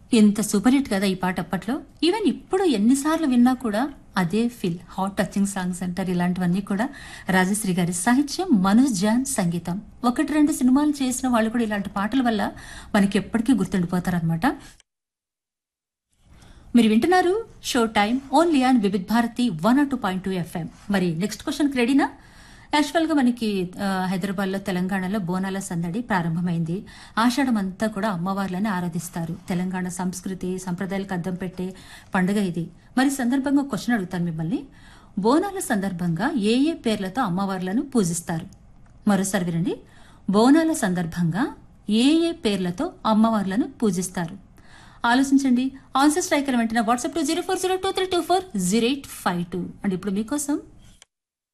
ఎంత super hit కదా ఈ పాట అప్పట్లో ఈవెన్ ఇప్పుడు ఎన్నిసార్లు విన్నా కూడా అదే ఫీల్ హాట్ టచింగ్ సాంగ్స్ అంటారు ఇలాంటివన్నీ కూడా రాజశ్రీ గారి సాహిత్యం మనోజ్ జాన్ సంగీతం ఒకటి రెండు సినిమాలు చేసిన వాళ్ళు కూడా ఇలాంటి పాటల వల్ల మనకి ఎప్పటికీ గుర్తుండిపోతారు అనమాట మీరు వింటున్నారు show time only on Vividh Bharati one or two point two FM మరి నెక్స్ట్ క్వశ్చన్ రెడీనా యాక్చువల్గా మనకి ఆ, హైదరాబాద్లో తెలంగాణలో బోనాల సందడి ప్రారంభమైంది ఆషాఢం అంతా కూడా అమ్మవార్లని ఆరాధిస్తారు తెలంగాణ సంస్కృతి సంప్రదాయాలకు అద్దం పెట్టే పండుగ ఇది మరి ఈ సందర్భంగా ఒక క్వశ్చన్ అడుగుతాను మిమ్మల్ని బోనాల సందర్భంగా ఏ ఏ పేర్లతో అమ్మవార్లను పూజిస్తారు మరోసారి వినండి బోనాల సందర్భంగా ఏ ఏ పేర్లతో అమ్మవార్లను పూజిస్తారు ఆలోచించండి ఆన్సర్ స్ట్రైకర్ వెంటనే WhatsApp two zero four zero two three two four zero eight five two and ఇప్పుడు మీకోసం